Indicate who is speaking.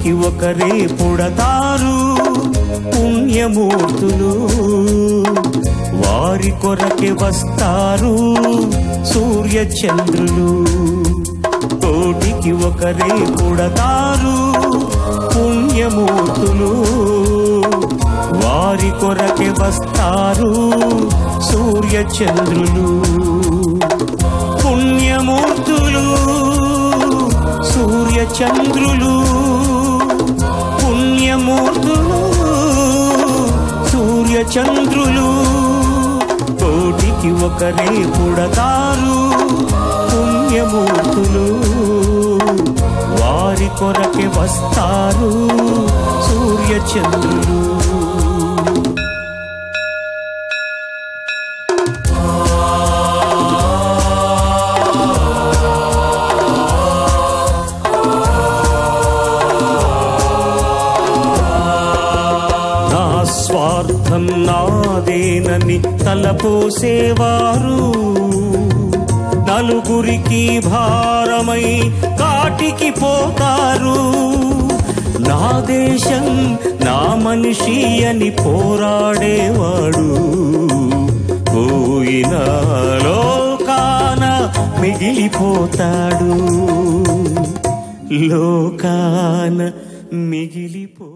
Speaker 1: కోటికి ఒకరే పుడతారు పుణ్యమూర్తులు వారి కొరకే వస్తారు సూర్య చంద్రులు కోటికి ఒకరే పుడతారు పుణ్యమూర్తులు వారి కొరకే వస్తారు సూర్య చంద్రులు పుణ్యమూర్తులు సూర్య చంద్రులు పుణ్యమూర్తులు సూర్య చంద్రులు కోటికి ఒకరే పుడతారు పుణ్యమూర్తులు వారి కొరకే వస్తారు సూర్య చంద్రులు నా స్వార్థం నాదేనని తలపోసేవారు నలుగురికి భారమై కాటికి పోతారు నా దేశం నా మనిషి అని పోరాడేవాడు పోయిన లోకాన మిగిలిపోతాడు లోకాన మిగిలిపో